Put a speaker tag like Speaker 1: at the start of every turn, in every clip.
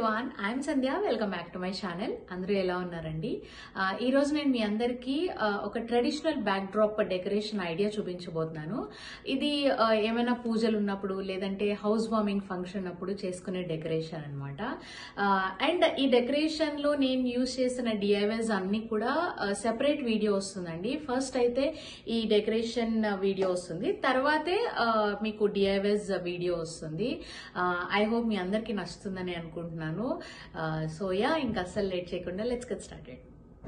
Speaker 1: Everyone I'm Sandhya welcome back to my channel అందరూ ఎలా ఉన్నారండి ఆ, ఈ రోజు నేను మీ అందరికీ ఆ, ఒక traditional backdrop decoration idea చూపించబోతున్నాను ఇది ఆ, ఏమైనా పూజలు ఉన్నప్పుడు లేదంటే హౌస్ వార్మింగ్ ఫంక్షన్ అప్పుడు చేసుకునే డెకరేషన్ అనమాట అండ్ ఈ డెకరేషన్ లో నేను యూజ్ చేసిన డిఐవైస్ అన్ని కూడా సెపరేట్ వీడియో వస్తుందండి ఫస్ట్ అయితే ఈ డెకరేషన్ వీడియో వస్తుంది తర్వాతే ఆ, మీకు డిఐవైస్ వీడియో వస్తుంది ఐ హోప్ మీ అందరికీ నచ్చుతుందని అనుకుంటున్నాను సో యా ఇంకా అస్సలు లేట్ చేయకుండా లెట్స్ గెట్ స్టార్టెడ్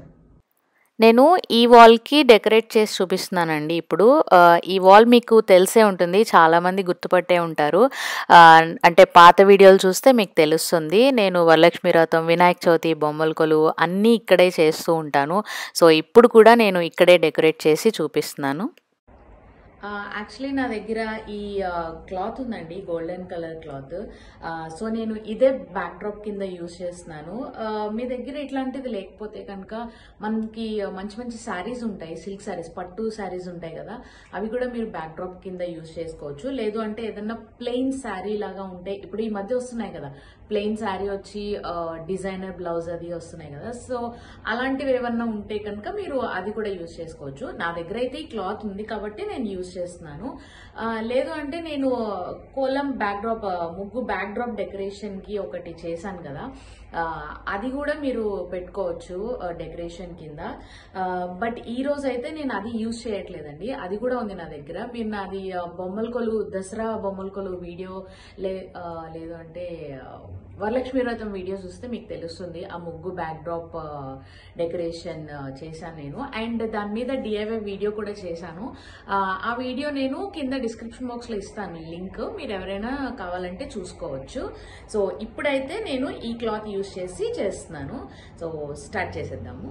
Speaker 2: నేను ఈ వాల్‌కి డెకరేట్ చేసి చూపిస్తున్నానండి ఇప్పుడు. ఆహ్, ఈ వాల్ మీకు తెలిసే ఉంటుంది. చాలామంది గుర్తుపట్టే ఉంటారు. ఆహ్, అంటే పాత వీడియోలు చూస్తే మీకు తెలుస్తుంది. నేను వరలక్ష్మి వ్రతం, వినాయక చవితి బొమ్మల కొలువు అన్నీ ఇక్కడే చేస్తూ ఉంటాను. సో, ఇప్పుడు కూడా నేను ఇక్కడే డెకరేట్ చేసి చూపిస్తున్నాను.
Speaker 1: యాక్చువల్లీ నా దగ్గర ఈ క్లాత్ ఉందండి గోల్డెన్ కలర్ క్లాత్ సో నేను ఇదే బ్యాక్ డ్రాప్ కింద యూజ్ చేస్తున్నాను ఆ, మీ దగ్గర ఇట్లాంటిది లేకపోతే కనుక మనకి మంచి మంచి శారీస్ ఉంటాయి సిల్క్ శారీస్ పట్టు శారీస్ ఉంటాయి కదా అవి కూడా మీరు బ్యాక్ డ్రాప్ కింద యూజ్ చేసుకోవచ్చు లేదు అంటే ఏదన్నా ప్లెయిన్ శారీ లాగా ఉంటే ఇప్పుడు ఈ మధ్య వస్తున్నాయి కదా ప్లెయిన్ శారీ వచ్చి డిజైనర్ బ్లౌజ్ అది వస్తున్నాయి కదా సో అలాంటివి ఏమన్నా ఉంటే కనుక మీరు అది కూడా యూజ్ చేసుకోవచ్చు నా దగ్గర అయితే ఈ క్లాత్ ఉంది కాబట్టి నేను యూజ్ చేస్తున్నాను ఆ, లేదు అంటే నేను కోలం బ్యాక్ డ్రాప్ ముగ్గు బ్యాక్ డ్రాప్ డెకరేషన్ కి ఒకటి చేశాను కదా ఆ, అది కూడా మీరు పెట్టుకోవచ్చు డెకరేషన్ కింద బట్ ఈ రోజు అయితే నేను అది యూజ్ చేయట్లేదండి అది కూడా ఉంది నా దగ్గర మీరు నాది ఆ, బొమ్మల కొలువు దసరా బొమ్మల కొలువు వీడియో లే ఆ, లేదు అంటే ఆ, వరలక్ష్మి వ్రతం వీడియో చూస్తే మీకు తెలుస్తుంది ఆ ముగ్గు బ్యాక్ డ్రాప్ డెకరేషన్ చేశాను నేను అండ్ దాని మీద డిఐవై వీడియో కూడా చేశాను ఆ, ఆ వీడియో నేను కింద డిస్క్రిప్షన్ బాక్స్ లో ఇస్తాను లింక్ మీరు ఎవరైనా కావాలంటే చూసుకోవచ్చు సో ఇప్పుడైతే నేను ఈ క్లాత్ యూస్ చేసి చేస్తున్నాను సో స్టార్ట్ చేసేద్దాము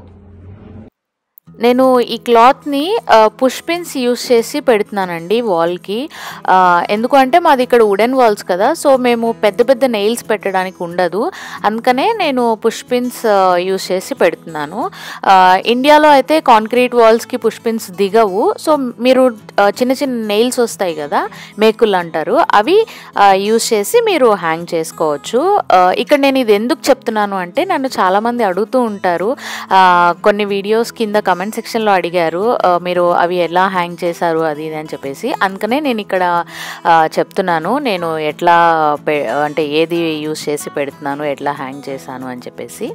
Speaker 2: నేను ఈ క్లాత్‌ని ఆహ్, పుష్ పిన్స్ యూజ్ చేసి పెడుతున్నానండి వాల్‌కి. ఆహ్, ఎందుకు అంటే మాది ఇక్కడ వుడెన్ వాల్స్ కదా! సో, మేము పెద్ద పెద్ద నెయిల్స్ పెట్టడానికి ఉండదు. అందుకనే నేను పుష్ పిన్స్ యూజ్ చేసి పెడుతున్నాను. ఆహ్, ఇండియాలో అయితే కాంక్రీట్ వాల్స్‌కి పుష్ పిన్స్ దిగవు. సో, మీరు ఆహ్, చిన్న చిన్న నెయిల్స్ వస్తాయి కదా! మేకులు అంటారు. అవి ఆహ్, యూజ్ చేసి మీరు హ్యాంగ్ చేసుకోవచ్చు. ఆహ్, ఇక్కడ నేను ఇది ఎందుకు చెప్తున్నాను అంటే నన్ను చాలామంది అడుగుతూ ఉంటారు. ఆహ్, కొన్ని వీడియోస్ కింద కమెంట్ సెక్షన్‌లో అడిగారు. ఆహ్, మీరు అవి ఎలా హ్యాంగ్ చేశారు అది ఇది అని చెప్పేసి. అందుకనే నేను ఇక్కడ ఆహ్, చెప్తున్నాను. నేను ఎట్లా పె అంటే ఏది యూజ్ చేసి పెడుతున్నాను, ఎట్లా హ్యాంగ్ చేశాను అని చెప్పేసి.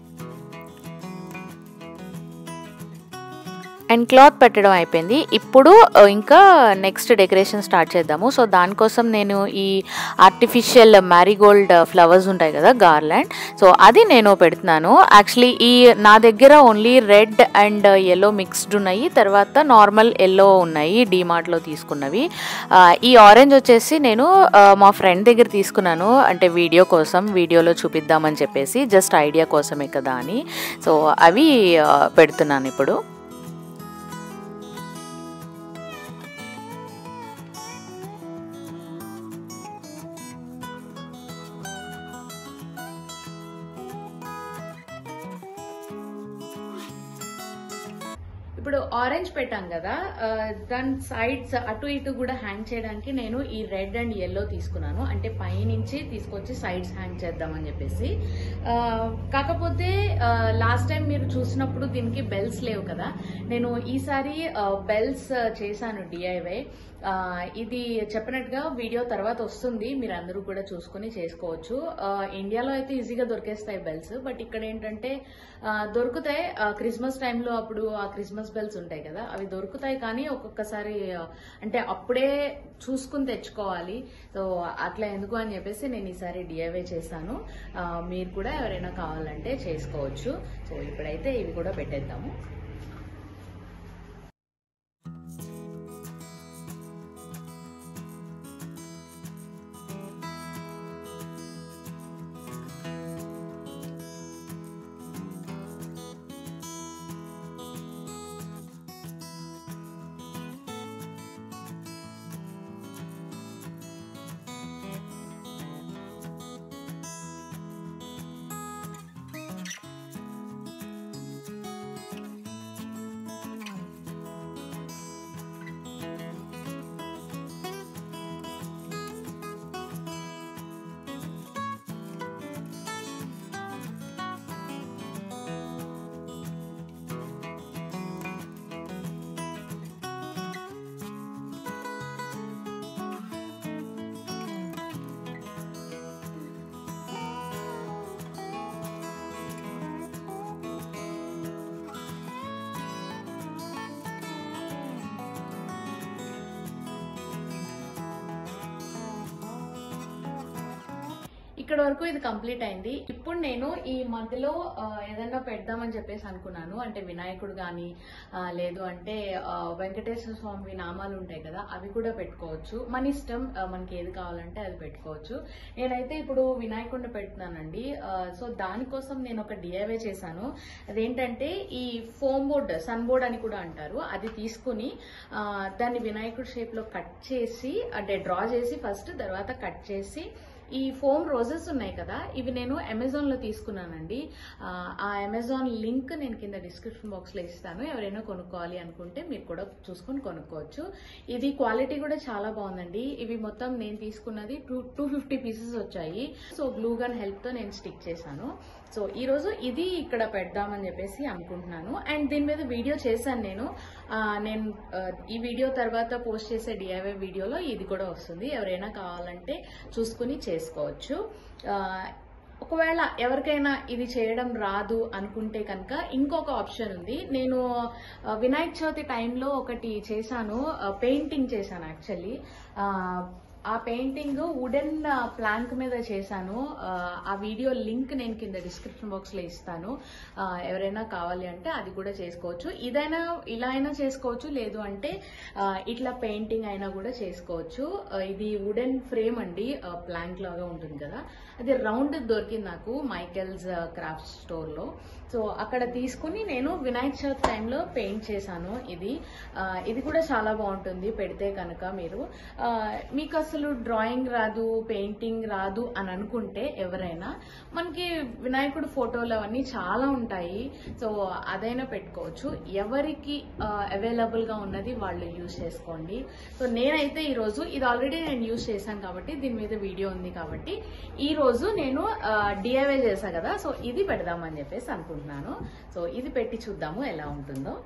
Speaker 2: అండ్ క్లాత్ పెట్టడం అయిపోయింది. ఇప్పుడు ఆహ్, ఇంకా నెక్స్ట్ డెకరేషన్ స్టార్ట్ చేద్దాము. సో, దానికోసం నేను ఈ ఆర్టిఫిషియల్ మ్యారీగోల్డ్ ఫ్లవర్స్ ఉంటాయి కదా! గార్లాండ్. సో, అది నేను పెడుతున్నాను. యాక్చువల్లీ ఈ నా దగ్గర only red and yellow mixed ఉన్నాయి. తర్వాత నార్మల్ యెల్లో ఉన్నాయి డీమార్ట్‌లో తీసుకున్నవి. ఆహ్, ఈ ఆరెంజ్ వచ్చేసి నేను ఆహ్, మా ఫ్రెండ్ దగ్గర తీసుకున్నాను. అంటే వీడియో కోసం వీడియోలో చూపిద్దామని చెప్పేసి జస్ట్ ఐడియా కోసమే కదా అని. సో, అవి ఆహ్, పెడుతున్నాను ఇప్పుడు.
Speaker 1: ఇప్పుడు ఆరెంజ్ పెట్టాం కదా ఆ, దాని సైడ్స్ అటు ఇటు కూడా హ్యాంగ్ చేయడానికి నేను ఈ రెడ్ అండ్ ఎల్లో తీసుకున్నాను అంటే పైనుంచి తీసుకొచ్చి సైడ్స్ హ్యాంగ్ చేద్దామని చెప్పేసి ఆ, కాకపోతే లాస్ట్ టైం మీరు చూసినప్పుడు దీనికి బెల్స్ లేవు కదా నేను ఈసారి బెల్స్ చేశాను డిఐవై ఇది చెప్పినట్టుగా వీడియో తర్వాత వస్తుంది మీరు అందరూ కూడా చూసుకుని చేసుకోవచ్చు ఆ, ఇండియాలో అయితే ఈజీగా దొరికేస్తాయి బెల్స్ బట్ ఇక్కడ ఏంటంటే ఆ, దొరుకుతాయి ఆ, క్రిస్మస్ టైంలో అప్పుడు ఆ క్రిస్మస్ బెల్స్ ఉంటాయి కదా అవి దొరుకుతాయి కానీ ఒక్కొక్కసారి ఆ, అంటే అప్పుడే చూసుకుని తెచ్చుకోవాలి సో అట్లా ఎందుకు అని చెప్పేసి నేను ఈసారి డిఐవై చేశాను ఆ, మీరు కూడా ఎవరైనా కావాలంటే చేసుకోవచ్చు సో ఇప్పుడైతే ఇవి కూడా పెట్టేద్దాము ఇక్కడ వరకు ఇది కంప్లీట్ అయింది ఇప్పుడు నేను ఈ మధ్యలో ఆ, ఏదైనా పెడదామని చెప్పేసి అనుకున్నాను అంటే వినాయకుడు కానీ లేదు అంటే ఆ, వెంకటేశ్వర స్వామి నామాలు ఉంటాయి కదా అవి కూడా పెట్టుకోవచ్చు మన ఇష్టం ఆ, మనకి ఏది కావాలంటే అది పెట్టుకోవచ్చు నేనైతే ఇప్పుడు వినాయకుడిని పెడుతున్నానండి ఆ, సో దానికోసం నేను ఒక డిఐవే చేశాను అదేంటంటే ఈ ఫోమ్ బోర్డ్ సన్ బోర్డ్ అని కూడా అంటారు అది తీసుకుని ఆ, దాన్ని వినాయకుడి షేప్ లో కట్ చేసి అంటే డ్రా చేసి ఫస్ట్ తర్వాత కట్ చేసి ఈ ఫోమ్ రోజెస్ ఉన్నాయి కదా ఇవి నేను అమెజాన్ లో తీసుకున్నానండి ఆ, ఆ అమెజాన్ లింక్ నేను కింద డిస్క్రిప్షన్ బాక్స్ లో ఇస్తాను ఎవరైనా కొనుక్కోవాలి అనుకుంటే మీరు కూడా చూసుకొని కొనుక్కోవచ్చు ఇది క్వాలిటీ కూడా చాలా బాగుందండి ఇవి మొత్తం నేను తీసుకున్నది టూ టూ ఫిఫ్టీ పీసెస్ వచ్చాయి సో గ్లూ గన్ హెల్ప్ తో నేను స్టిక్ చేశాను సో ఈ రోజు ఇది ఇక్కడ పెడదామని చెప్పేసి అనుకుంటున్నాను అండ్ దీని మీద వీడియో చేశాను నేను ఆ, నేను ఆ, ఈ వీడియో తర్వాత పోస్ట్ చేసే డిఐవై వీడియోలో ఇది కూడా వస్తుంది ఎవరైనా కావాలంటే చూసుకుని చేసుకోవచ్చు ఆ, ఒకవేళ ఎవరికైనా ఇది చేయడం రాదు అనుకుంటే కనుక ఇంకొక ఆప్షన్ ఉంది నేను ఆ, వినాయక చవితి టైంలో ఒకటి చేశాను పెయింటింగ్ చేశాను యాక్చువల్లీ ఆ పెయింటింగ్ వుడెన్ ప్లాంక్ మీద చేశాను ఆ, ఆ వీడియో లింక్ నేను కింద డిస్క్రిప్షన్ బాక్స్ లో ఇస్తాను ఆ, ఎవరైనా కావాలి అంటే అది కూడా చేసుకోవచ్చు ఇదైనా ఇలా అయినా చేసుకోవచ్చు లేదు అంటే ఆ, ఇట్లా పెయింటింగ్ అయినా కూడా చేసుకోవచ్చు ఆ, ఇది వుడెన్ ఫ్రేమ్ అండి ప్లాంక్ లాగా ఉంటుంది కదా అది రౌండ్ దొరికింది నాకు మైకెల్స్ క్రాఫ్ట్ స్టోర్ లో సో అక్కడ తీసుకుని నేను వినాయక చవితి టైంలో పెయింట్ చేశాను ఇది ఆ, ఇది కూడా చాలా బాగుంటుంది పెడితే కనుక మీరు ఆ, మీకు అసలు డ్రాయింగ్ రాదు పెయింటింగ్ రాదు అని అనుకుంటే ఎవరైనా మనకి వినాయకుడు ఫోటోలు అవన్నీ చాలా ఉంటాయి సో అదైనా పెట్టుకోవచ్చు ఎవరికి అవైలబుల్ గా ఉన్నది వాళ్ళు యూజ్ చేసుకోండి సో నేనైతే ఈ రోజు ఇది ఆల్రెడీ నేను యూజ్ చేశాను కాబట్టి దీని మీద వీడియో ఉంది కాబట్టి ఈ రోజు నేను డిఐవై చేశా కదా సో ఇది పెడదామని చెప్పేసి అనుకుంటున్నాను సో ఇది పెట్టి చూద్దాము ఎలా ఉంటుందో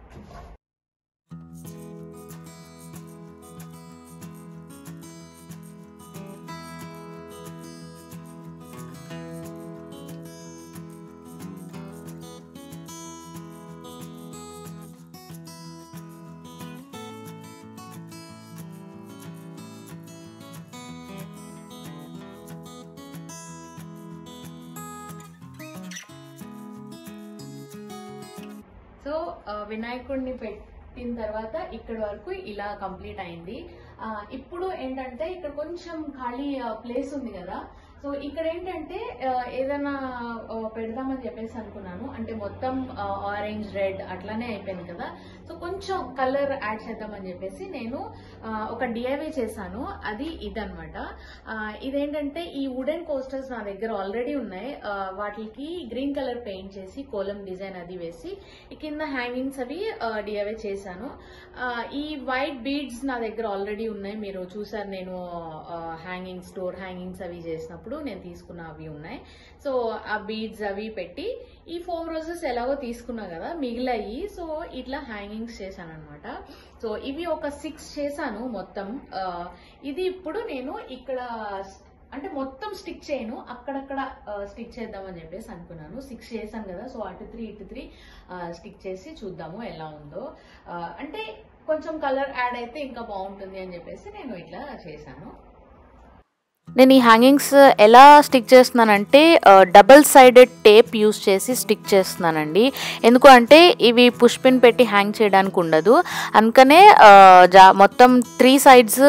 Speaker 1: సో ఆ, వినాయకుడిని పెట్టిన తర్వాత ఇక్కడ వరకు ఇలా కంప్లీట్ అయింది ఆ, ఇప్పుడు ఏంటంటే ఇక్కడ కొంచెం ఖాళీ ప్లేస్ ఉంది కదా సో ఇక్కడ ఏంటంటే ఆ, ఏదైనా ఆ, పెడదామని చెప్పేసి అనుకున్నాను అంటే మొత్తం ఆరెంజ్ రెడ్ అట్లానే అయిపోయింది కదా సో కొంచెం కలర్ యాడ్ చేద్దామని చెప్పేసి నేను ఆ, ఒక డిఐవై చేశాను అది ఇదనమాట ఇదేంటంటే ఈ వుడెన్ కోస్టర్స్ నా దగ్గర ఆల్రెడీ ఉన్నాయి ఆ, వాటికి గ్రీన్ కలర్ పెయింట్ చేసి కోలం డిజైన్ అది వేసి ఈ కింద హ్యాంగింగ్స్ అవి డిఐవై చేశాను ఆ, ఈ వైట్ బీడ్స్ నా దగ్గర ఆల్రెడీ ఉన్నాయి మీరు చూసారు నేను హ్యాంగింగ్స్ డోర్ హ్యాంగింగ్స్ అవి చేసినప్పుడు నేను తీసుకున్న అవి ఉన్నాయి సో ఆ బీడ్స్ అవి పెట్టి ఈ ఫోమ్ రోజెస్ ఎలాగో తీసుకున్నా కదా మిగిలాయి సో ఇట్లా హ్యాంగింగ్స్ చేశాను అనమాట సో ఇవి ఒక సిక్స్ చేశాను మొత్తం ఆ, ఇది ఇప్పుడు నేను ఇక్కడ అంటే మొత్తం స్టిక్ చేయను అక్కడక్కడ స్టిక్ చేద్దామని చెప్పేసి అనుకున్నాను సిక్స్ చేశాను కదా సో అటు త్రీ ఇటు త్రీ స్టిక్ చేసి చూద్దాము ఎలా ఉందో ఆ, అంటే కొంచెం కలర్ యాడ్ అయితే ఇంకా బాగుంటుంది అని చెప్పేసి నేను ఇట్లా చేశాను
Speaker 2: నేను ఈ హ్యాంగింగ్స్ ఎలా స్టిక్ చేస్తున్నానంటే డబల్ సైడెడ్ టేప్ యూస్ చేసి స్టిక్ చేస్తున్నానండి ఎందుకు అంటే ఇవి పుష్పిన్ పెట్టి హ్యాంగ్ చేయడానికి ఉండదు అందుకనే ఆ, జా మొత్తం త్రీ సైడ్స్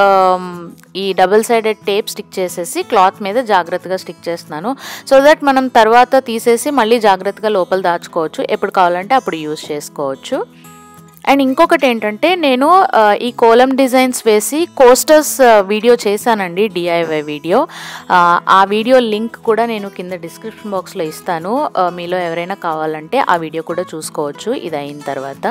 Speaker 2: ఈ డబల్ సైడెడ్ టేప్ స్టిక్ చేసేసి క్లాత్ మీద జాగ్రత్తగా స్టిక్ చేస్తున్నాను సో దట్ మనం తర్వాత తీసేసి మళ్ళీ జాగ్రత్తగా లోపల దాచుకోవచ్చు ఎప్పుడు కావాలంటే అప్పుడు యూస్ చేసుకోవచ్చు అండ్ ఇంకొకటి ఏంటంటే నేను ఆ, ఈ కోలం డిజైన్స్ వేసి కోస్టర్స్ ఆ, వీడియో చేశానండి డిఐవై వీడియో ఆ, ఆ వీడియో లింక్ కూడా నేను కింద డిస్క్రిప్షన్ బాక్స్లో ఇస్తాను ఆ, మీలో ఎవరైనా కావాలంటే ఆ వీడియో కూడా చూసుకోవచ్చు ఇది అయిన తర్వాత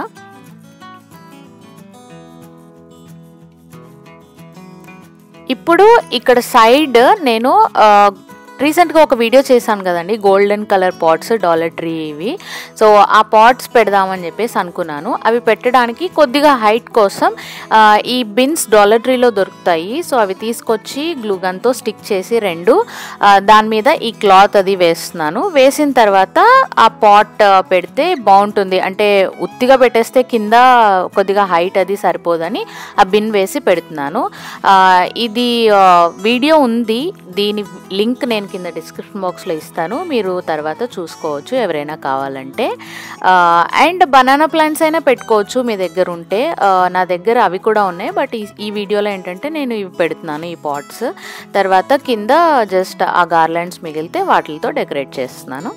Speaker 2: ఇప్పుడు ఇక్కడ సైడ్ నేను రీసెంట్గా ఒక వీడియో చేశాను కదండి golden colour pots Dollar Tree ఇవి సో ఆ పాట్స్ పెడదామని చెప్పేసి అనుకున్నాను అవి పెట్టడానికి కొద్దిగా హైట్ కోసం ఆ, ఈ బిన్స్ డాలర్ ట్రీలో దొరుకుతాయి సో అవి తీసుకొచ్చి గ్లూగన్తో స్టిక్ చేసి రెండు ఆ, దాని మీద ఈ క్లాత్ అది వేస్తున్నాను వేసిన తర్వాత ఆ పాట్ పెడితే బాగుంటుంది అంటే ఉత్తిగా పెట్టేస్తే కింద కొద్దిగా హైట్ అది సరిపోదని ఆ బిన్ వేసి పెడుతున్నాను ఆ, ఇది ఆ, వీడియో ఉంది దీని లింక్ నేను కింద డిస్క్రిప్షన్ బాక్స్లో ఇస్తాను మీరు తర్వాత చూసుకోవచ్చు ఎవరైనా కావాలంటే అండ్ బనానా ప్లాంట్స్ అయినా పెట్టుకోవచ్చు మీ దగ్గర ఉంటే ఆ, నా దగ్గర అవి కూడా ఉన్నాయి బట్ ఈ ఈ వీడియోలో ఏంటంటే నేను ఇవి పెడుతున్నాను ఈ పాట్స్ తర్వాత కింద జస్ట్ ఆ గార్లాండ్స్ మిగిలితే వాటితో డెకరేట్ చేస్తున్నాను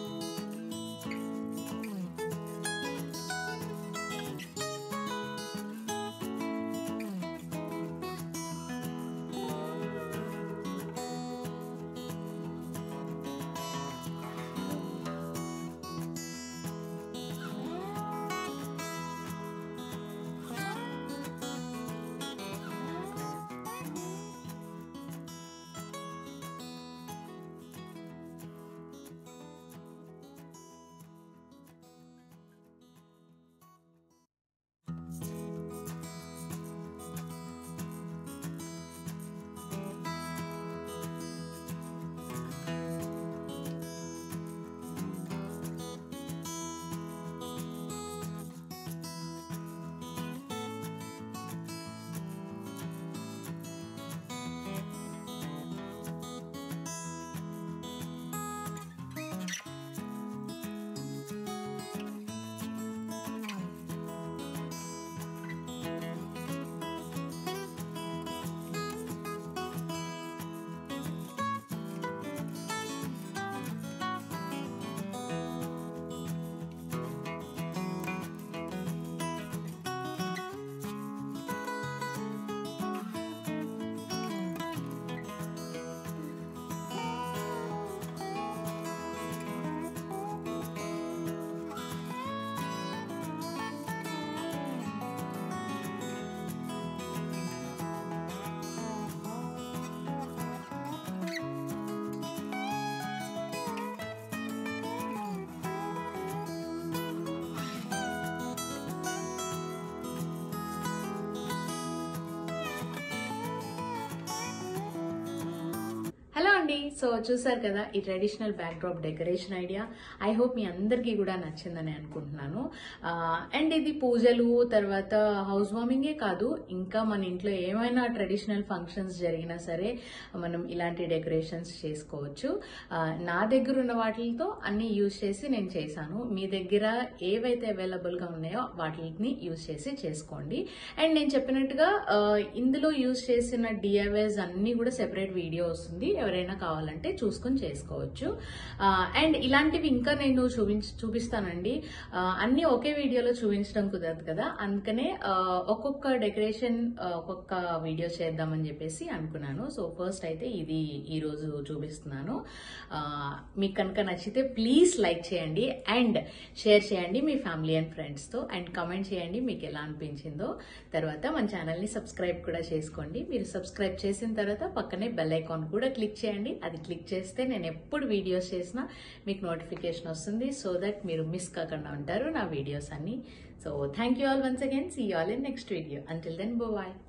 Speaker 1: హలో అండి సో చూసారు కదా ఈ traditional backdrop decoration idea I hope మీ అందరికీ కూడా నచ్చిందని అనుకుంటున్నాను అండ్ ఇది పూజలు తర్వాత హౌస్ వార్మింగే కాదు ఇంకా మన ఇంట్లో ఏమైనా ట్రెడిషనల్ ఫంక్షన్స్ జరిగినా సరే మనం ఇలాంటి డెకరేషన్స్ చేసుకోవచ్చు ఆ, నా దగ్గర ఉన్న వాటితో అన్ని యూజ్ చేసి నేను చేశాను మీ దగ్గర ఏవైతే అవైలబుల్గా ఉన్నాయో వాటిని యూజ్ చేసి చేసుకోండి అండ్ నేను చెప్పినట్టుగా ఆ, ఇందులో యూజ్ చేసిన డిఐవైస్ అన్ని కూడా సెపరేట్ వీడియో వస్తుంది ఎవరైనా కావాలంటే చూసుకొని చేసుకోవచ్చు అండ్ ఇలాంటివి ఇంకా నేను చూపించ చూపిస్తానండి ఆ, అన్ని ఒకే వీడియోలో చూపించడం కుదరదు కదా అందుకనే ఆ, ఒక్కొక్క డెకరేషన్ ఒక్కొక్క వీడియో చేద్దామని చెప్పేసి అనుకున్నాను సో ఫస్ట్ అయితే ఇది ఈ రోజు చూపిస్తున్నాను ఆ, మీకు కనుక నచ్చితే ప్లీజ్ లైక్ చేయండి అండ్ షేర్ చేయండి మీ ఫ్యామిలీ అండ్ ఫ్రెండ్స్తో అండ్ కమెంట్ చేయండి మీకు ఎలా అనిపించిందో తర్వాత మన ఛానల్ని సబ్స్క్రైబ్ కూడా చేసుకోండి మీరు సబ్స్క్రైబ్ చేసిన తర్వాత పక్కనే బెల్ ఐకాన్ కూడా క్లిక్ చేయండి అది క్లిక్ చేస్తే నేను ఎప్పుడు వీడియోస్ చేసినా మీకు నోటిఫికేషన్ వస్తుంది సో దట్ మీరు మిస్ కాకుండా ఉంటారు నా వీడియోస్ అన్ని so thank you all once again see all in next video until then bye bye